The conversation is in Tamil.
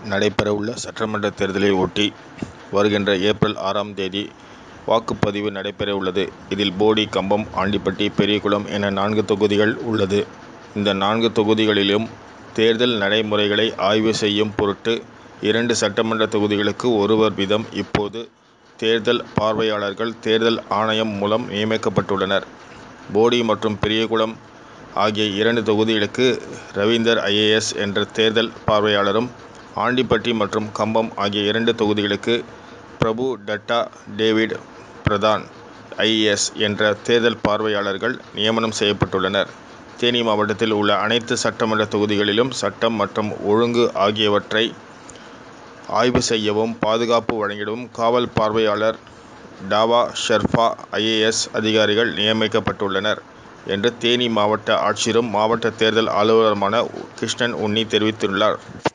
நடைபெறவுள்ள சட்டமன்ற தேர்தலை ஒட்டி வருகின்ற ஏப்ரல் ஆறாம் தேதி வாக்குப்பதிவு நடைபெறவுள்ளது. இதில் போடி கம்பம் ஆண்டிப்பட்டி பெரியகுளம் என நான்கு தொகுதிகள் உள்ளது. இந்த நான்கு தொகுதிகளிலும் தேர்தல் நடைமுறைகளை ஆய்வு செய்யும் பொருட்டு இரண்டு சட்டமன்ற தொகுதிகளுக்கு ஒருவர் வீதம் இப்போது தேர்தல் பார்வையாளர்கள் தேர்தல் ஆணையம் மூலம் நியமிக்கப்பட்டுள்ளனர். போடி மற்றும் பெரியகுளம் ஆகிய இரண்டு தொகுதிகளுக்கு ரவீந்தர் ஐ. ஏ. எஸ். என்ற தேர்தல் பார்வையாளரும் ஆண்டிப்பட்டி மற்றும் கம்பம் ஆகிய இரண்டு தொகுதிகளுக்கு Prabhu Datta David Pradhan I. A. S. என்ற தேர்தல் பார்வையாளர்கள் நியமனம் செய்யப்பட்டுள்ளனர். தேனி மாவட்டத்தில் உள்ள அனைத்து சட்டமன்ற தொகுதிகளிலும் சட்டம் மற்றும் ஒழுங்கு ஆகியவற்றை ஆய்வு செய்யவும் பாதுகாப்பு வழங்கிடவும் காவல் பார்வையாளர் டாவா ஷெர்பா ஐ. ஏ. எஸ். அதிகாரிகள் நியமிக்கப்பட்டுள்ளனர் என்று தேனி மாவட்ட ஆட்சியரும் மாவட்ட தேர்தல் அலுவலருமான கிருஷ்ணன் உன்னி தெரிவித்துள்ளார்.